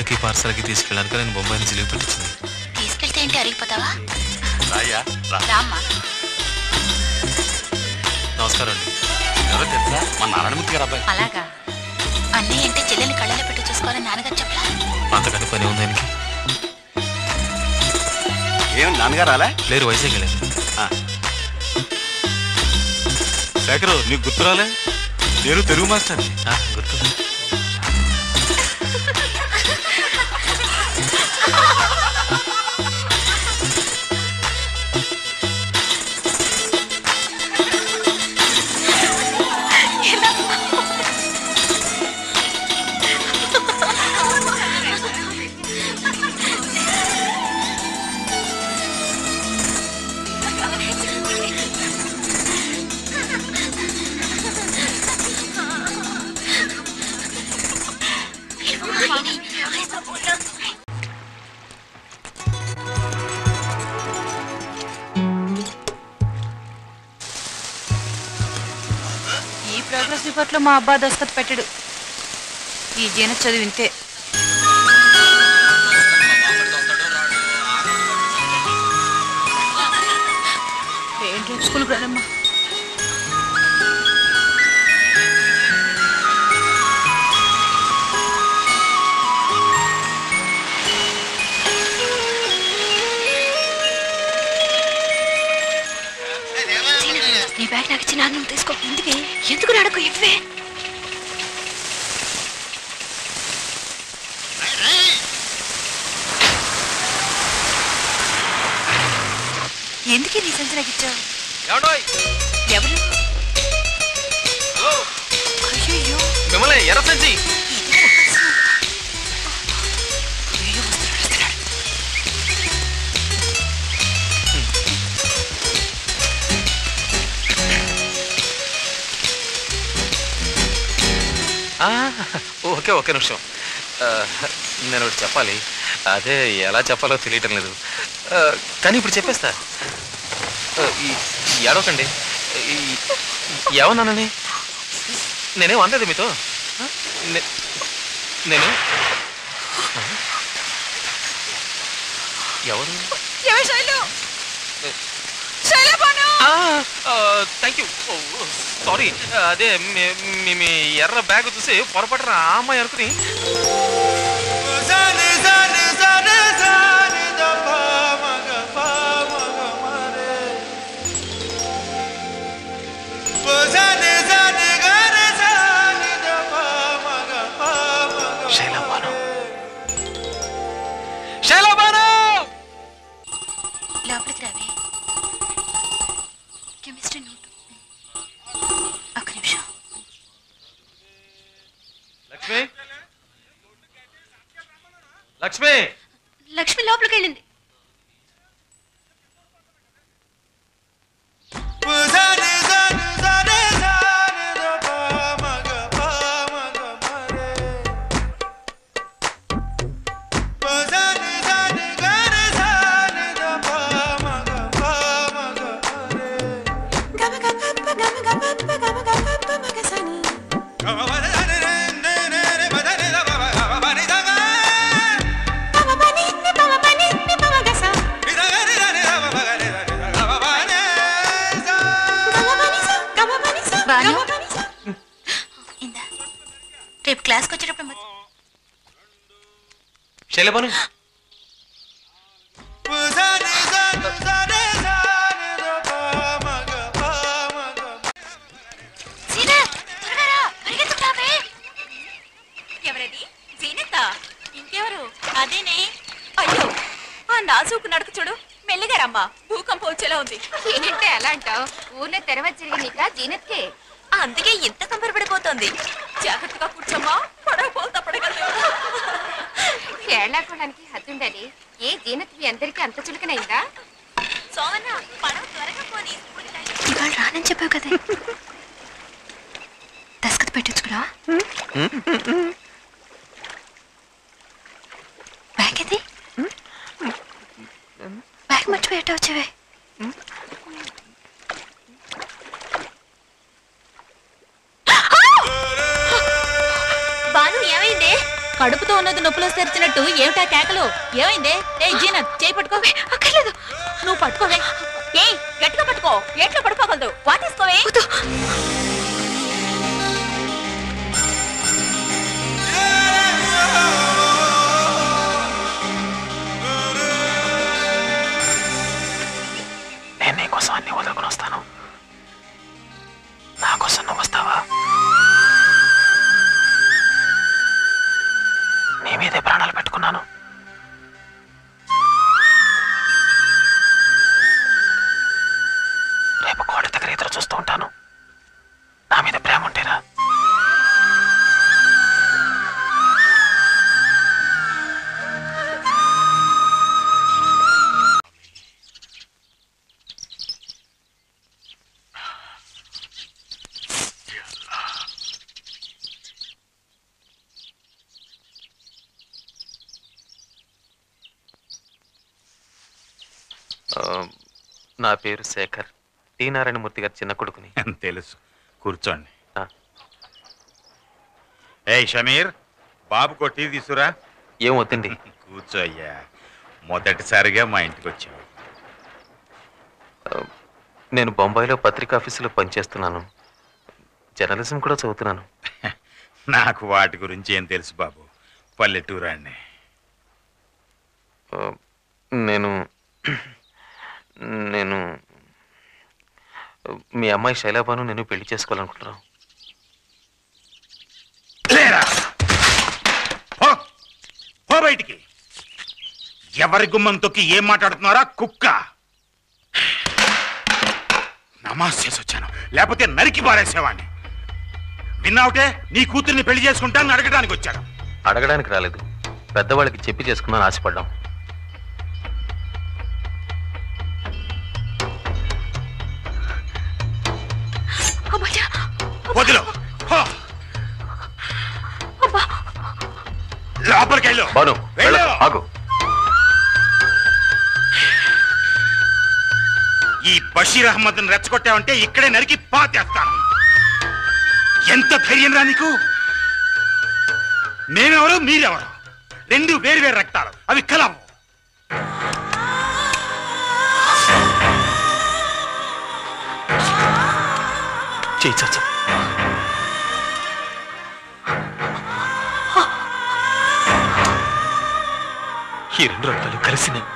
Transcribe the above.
లెటర్కి పార్సల్కి తీసుకెళ్ళడానికి నేను బొంబాయి నుంచి లీవ్ పెట్టించింది తీసుకెళ్తే ఏంటి అరిగిపోతావా రాయ్యా రా రామ్మా నమస్కారం అండి ఎవరో తెలుసా మా నారాయణమూర్తి గారు అబ్బాయి అలాగా అన్నయ్య అంటే చెల్లెల్ని కళ్ళలో పెట్టి చూసుకోవాలని నాన్నగారు చెప్పలా అంతకంటే పని ఉంది ఆయనకి ఏం నాన్నగారు రాలే లేరు వైజాగ్ వెళ్ళారు ఆ. శేఖరు నీకు గుర్తు రాలే నేను తెలుగు మాస్టర్ ఆ, గుర్తుంది ఈ ప్రోగ్రెస్ రిపోర్ట్ లో మా అబ్బా దస్తఖత్ పెట్టడు ఈ జీన చదివి ఇంతే ఏంటి స్కూల్ రానమ్మా నీ బ్యాగ్ నాకు ఇచ్చి నాన్న తీసుకో ఎందుకే ఎందుకు నాడకు ఇవ్వే ఎందుకే నీ సంచి నాకు ఇచ్చావు ఎవరు అయ్యయ్యో మిమ్మల్ని ఎర్ర సంచి అయ్యో వస్తున్నాడు వస్తున్నాడు ఆ, ఓకే ఓకే నిమిషం ఆ, నేను ఒకటి చెప్పాలి అదే ఎలా చెప్పాలో తెలియటం లేదు ఆ, కానీ ఇప్పుడు చెప్పేస్తా ఆ, ఈ- ఈ ఏడవకండి ఈ- ఏమన్నానని నేనేం అనలేదు మీతో ఆ? నే- నేను ఆ? ఎవరు థ్యాంక్ యూ సారీ అదే మీ- మీ- మీ ఎర్ర బ్యాగ్ చూసి పొరపాటున ఆ అమ్మాయి అనుకుని శైలబాను శైలబాను లోపలికి రావే కెమిస్ట్రీ నోట్ ఒక్క నిమిషం లక్ష్మి లక్ష్మి లక్ష్మి లోపలికి వెళ్ళింది బాను ఇందా రేపు క్లాస్కి వచ్చేటప్పుడు మరి శైలబాను సీనా త్వరగా రా పరిగెత్తుతావే ఎవరది జీనత ఇంకెవరు అదేనే అయ్యో ఆ నాజూకు నడుకు చూడు మెల్లిగా రమ్మా భూకంపం వచ్చేలా ఉంది ఏంటంటే అలా అంటావు ఊర్లో తెరవ నీక జీనత్కే అందుకే ఇంత కంపరపడిపోతోంది జాగ్రత్తగా కూర్చోమ్మా పడవ పోతా పడగలదు కేరళాకోడానికి హద్దుండాలి ఏ జీనత్ మీ అందరికీ అంత చులకనైందా సోమన్న పడవ త్వరగా పోనీ స్కూల్ టైం ఇవాళ రానని చెప్పావు కదా దస్కత్ పెట్టించుకురా బ్యాగ్ ఇది బ్యాగ్ మర్చిపోయి ఎట్టా వచ్చేవే బాను ఏమైంది కడుపుతో ఉన్నది నొప్పులు తెరిచినట్టు ఏమిటా కేకలు ఏమైందే ఏ జీనత్ చేయి పట్టుకో అక్కర్లేదు నువ్వు పట్టుకోవే ఏ గట్టిగా పట్టుకో ఎట్లా పడుకోగలదు వాటేసుకోవే నేను నీకోసం అన్ని వదులుకుని వస్తాను నా కోసం నువ్వు వస్తావా నీ మీదే ప్రాణాలు పెట్టుకున్నాను రేపు కోట దగ్గర ఎదురు చూస్తూ ఉంటాను నా మీద ప్రేమ ఉంటేరా నా పేరు శేఖర్ టి నారాయణమూర్తి గారి చిన్న కొడుకుని తెలుసు కూర్చోండి ఆ. ఏ షమీర్ బాబు కొట్టి తీసురా ఏం వద్దండి కూర్చో అయ్యా మొదటిసారిగా మా ఇంటికి వచ్చావు ఆ, నేను బొంబాయిలో పత్రికా ఆఫీసులో పనిచేస్తున్నాను జర్నలిజం కూడా చదువుతున్నాను నాకు వాటి గురించి ఏం తెలుసు బాబు పల్లెటూరాన్ని ఆ, నేను నేను మీ అమ్మాయి శైలాబాను నేను పెళ్లి చేసుకోవాలనుకుంటున్నాను లేరా పో పో బయటికి ఎవరి గుమ్మం తొక్కి ఏం మాట్లాడుతున్నారా కుక్క నమాజ్ చేసి వచ్చాను లేకపోతే నరికి పారేసేవాడిని విన్నావుటే నీ కూతుర్ని పెళ్లి చేసుకుంటాను అడగడానికి వచ్చాడు అడగడానికి రాలేదు పెద్దవాళ్ళకి చెప్పి చేసుకుందాం ఆశపడ్డాం అమ్మయ్యా వదిలో పో. లోపలికి వెళ్ళు బాను వెళ్ళు. వెళ్ళకు, ఆగు ఈ బషీర్ అహ్మద్ రెచ్చగొట్టావంటే ఇక్కడే నరికి పాతేస్తాను ఎంత ధైర్యం రా నీకు నేనెవరు మీరెవరు రెండు వేరు వేరు రక్తాలు అవి కలవు చేయి చాచా ఈ రెండు రక్తాలు కలిసినాయి